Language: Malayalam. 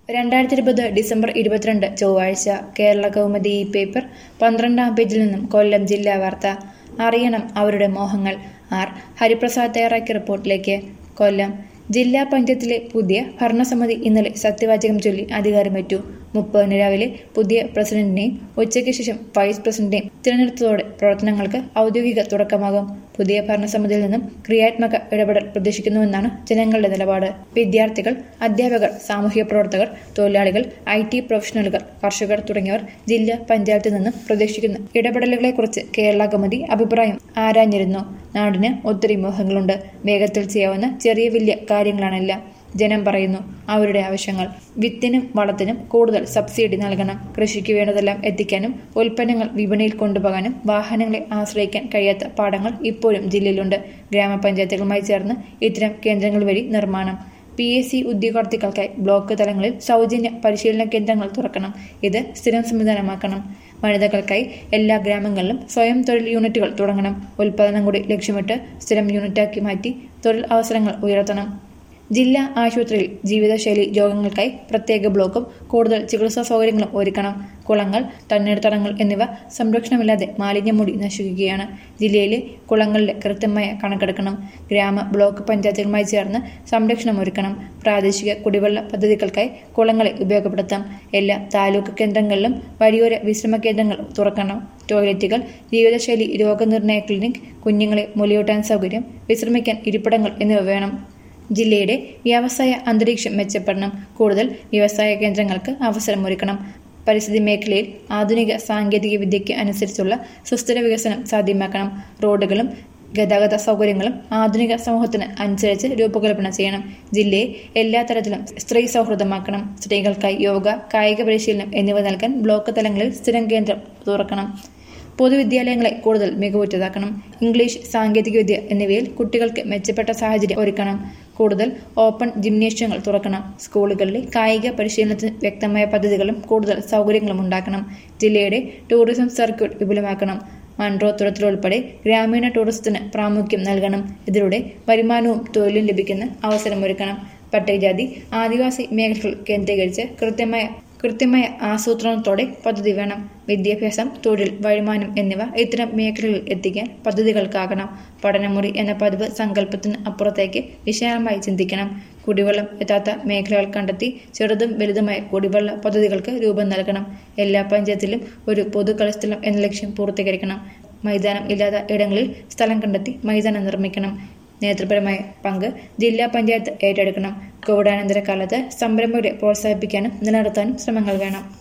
രണ്ടായിരത്തി ഇരുപത് ഡിസംബർ ഇരുപത്തിരണ്ട് ചൊവ്വാഴ്ച കേരള കൗമുദി ഈ പേപ്പർ പന്ത്രണ്ടാം പേജിൽ നിന്നും കൊല്ലം ജില്ലാ വാർത്ത അറിയണം അവരുടെ മോഹങ്ങൾ ആർ ഹരിപ്രസാദ് തയ്യാറാക്കിയ റിപ്പോർട്ടിലേക്ക് കൊല്ലം ജില്ലാ പഞ്ചായത്തിലെ പുതിയ ഭരണസമിതി ഇന്നലെ സത്യവാചകം ചൊല്ലി അധികാരമേറ്റു മുപ്പതിന് രാവിലെ പുതിയ പ്രസിഡന്റിനെയും ഉച്ചയ്ക്ക് ശേഷം വൈസ് പ്രസിഡന്റിനെയും തിരഞ്ഞെടുത്തതോടെ പ്രവർത്തനങ്ങൾക്ക് ഔദ്യോഗിക തുടക്കമാകും പുതിയ ഭരണസമിതിയിൽ നിന്നും ക്രിയാത്മക ഇടപെടൽ പ്രതീക്ഷിക്കുന്നുവെന്നാണ് ജനങ്ങളുടെ നിലപാട് വിദ്യാർത്ഥികൾ അധ്യാപകർ സാമൂഹ്യ പ്രവർത്തകർ തൊഴിലാളികൾ ഐ ടി പ്രൊഫഷണലുകൾ കർഷകർ തുടങ്ങിയവർ ജില്ലാ പഞ്ചായത്തിൽ നിന്നും പ്രതീക്ഷിക്കുന്ന ഇടപെടലുകളെക്കുറിച്ച് കേരള കമ്മിറ്റി അഭിപ്രായം ആരാഞ്ഞിരുന്നു നാടിന് ഒത്തിരി മോഹങ്ങളുണ്ട് വേഗത്തിൽ ചെയ്യാവുന്ന ചെറിയ വലിയ കാര്യങ്ങളാണെല്ലാം ജനം പറയുന്നു അവരുടെ ആവശ്യങ്ങൾ വിത്തിനും വളത്തിനും കൂടുതൽ സബ്സിഡി നൽകണം കൃഷിക്ക് വേണ്ടതെല്ലാം എത്തിക്കാനും ഉൽപ്പന്നങ്ങൾ വിപണിയിൽ കൊണ്ടുപോകാനും വാഹനങ്ങളെ ആശ്രയിക്കാൻ കഴിയാത്ത പാടങ്ങൾ ഇപ്പോഴും ജില്ലയിലുണ്ട് ഗ്രാമപഞ്ചായത്തുകളുമായി ചേർന്ന് ഇത്തരം കേന്ദ്രങ്ങൾ വഴി നിർമ്മാണം പി എസ് സി ഉദ്യോഗാർത്ഥികൾക്കായി ബ്ലോക്ക് തലങ്ങളിൽ സൗജന്യ പരിശീലന കേന്ദ്രങ്ങൾ തുറക്കണം ഇത് സ്ഥിരം സംവിധാനമാക്കണം വനിതകൾക്കായി എല്ലാ ഗ്രാമങ്ങളിലും സ്വയം തൊഴിൽ യൂണിറ്റുകൾ തുടങ്ങണം ഉൽപ്പാദനം കൂടി ലക്ഷ്യമിട്ട് സ്ഥിരം യൂണിറ്റാക്കി മാറ്റി തൊഴിൽ അവസരങ്ങൾ ഉയർത്തണം ജില്ലാ ആശുപത്രിയിൽ ജീവിതശൈലി രോഗങ്ങൾക്കായി പ്രത്യേക ബ്ലോക്കും കൂടുതൽ ചികിത്സാ സൗകര്യങ്ങളും ഒരുക്കണം കുളങ്ങൾ തണ്ണീർത്തടങ്ങൾ എന്നിവ സംരക്ഷണമില്ലാതെ മാലിന്യം മൂടി നശിക്കുകയാണ് ജില്ലയിലെ കുളങ്ങളിലെ കൃത്യമായ കണക്കെടുക്കണം ഗ്രാമ ബ്ലോക്ക് പഞ്ചായത്തുകളുമായി ചേർന്ന് സംരക്ഷണം ഒരുക്കണം പ്രാദേശിക കുടിവെള്ള പദ്ധതികൾക്കായി കുളങ്ങളെ ഉപയോഗപ്പെടുത്താം എല്ലാ താലൂക്ക് കേന്ദ്രങ്ങളിലും വഴിയോര വിശ്രമ കേന്ദ്രങ്ങൾ തുറക്കണം ടോയ്ലറ്റുകൾ ജീവിതശൈലി രോഗനിർണയ ക്ലിനിക് കുഞ്ഞുങ്ങളെ മുലയൂട്ടാൻ സൗകര്യം വിശ്രമിക്കാൻ ഇരിപ്പിടങ്ങൾ എന്നിവ വേണം ജില്ലയുടെ വ്യവസായ അന്തരീക്ഷം മെച്ചപ്പെടണം കൂടുതൽ വ്യവസായ കേന്ദ്രങ്ങൾക്ക് അവസരമൊരുക്കണം പരിസ്ഥിതി മേഖലയിൽ ആധുനിക സാങ്കേതിക വിദ്യയ്ക്ക് അനുസരിച്ചുള്ള സുസ്ഥിര വികസനം സാധ്യമാക്കണം റോഡുകളും ഗതാഗത സൗകര്യങ്ങളും ആധുനിക സമൂഹത്തിന് അനുസരിച്ച് രൂപകൽപ്പന ചെയ്യണം ജില്ലയെ എല്ലാ തരത്തിലും സ്ത്രീ സൗഹൃദമാക്കണം സ്ത്രീകൾക്കായി യോഗ കായിക പരിശീലനം എന്നിവ നൽകാൻ ബ്ലോക്ക് തലങ്ങളിൽ സ്ഥിരം കേന്ദ്രം തുറക്കണം പൊതുവിദ്യാലയങ്ങളെ കൂടുതൽ മികവുറ്റതാക്കണം ഇംഗ്ലീഷ് സാങ്കേതികവിദ്യ എന്നിവയിൽ കുട്ടികൾക്ക് മെച്ചപ്പെട്ട സാഹചര്യം ഒരുക്കണം കൂടുതൽ ഓപ്പൺ ജിംനേഷ്യങ്ങൾ തുറക്കണം സ്കൂളുകളിലെ കായിക പരിശീലനത്തിന് വ്യക്തമായ പദ്ധതികളും കൂടുതൽ സൗകര്യങ്ങളും ഉണ്ടാക്കണം ജില്ലയുടെ ടൂറിസം സർക്യൂട്ട് വിപുലമാക്കണം മൺട്രോ തുറത്തിലുൾപ്പെടെ ഗ്രാമീണ ടൂറിസത്തിന് പ്രാമുഖ്യം നൽകണം ഇതിലൂടെ വരുമാനവും തൊഴിലും ലഭിക്കുന്ന അവസരമൊരുക്കണം പട്ടികജാതി ആദിവാസി മേഖലകൾ കേന്ദ്രീകരിച്ച് കൃത്യമായ കൃത്യമായ ആസൂത്രണത്തോടെ പദ്ധതി വേണം വിദ്യാഭ്യാസം തൊഴിൽ വരുമാനം എന്നിവ ഇത്തരം മേഖലകളിൽ എത്തിക്കാൻ പദ്ധതികൾക്കാകണം പഠനമുറി എന്ന പതിവ് സങ്കല്പത്തിന് അപ്പുറത്തേക്ക് വിശാലമായി ചിന്തിക്കണം കുടിവെള്ളം എത്താത്ത മേഖലകൾ കണ്ടെത്തി ചെറുതും വലുതുമായ കുടിവെള്ള പദ്ധതികൾക്ക് രൂപം നൽകണം എല്ലാ പഞ്ചായത്തിലും ഒരു പൊതു കളിസ്ഥലം എന്ന ലക്ഷ്യം പൂർത്തീകരിക്കണം മൈതാനം ഇല്ലാത്ത ഇടങ്ങളിൽ സ്ഥലം കണ്ടെത്തി മൈതാനം നിർമ്മിക്കണം നേതൃപരമായ പങ്ക് ജില്ലാ പഞ്ചായത്ത് ഏറ്റെടുക്കണം കോവിഡാനന്തര കാലത്ത് സംരംഭകരെ പ്രോത്സാഹിപ്പിക്കാനും നിലനിർത്താനും ശ്രമങ്ങൾ വേണം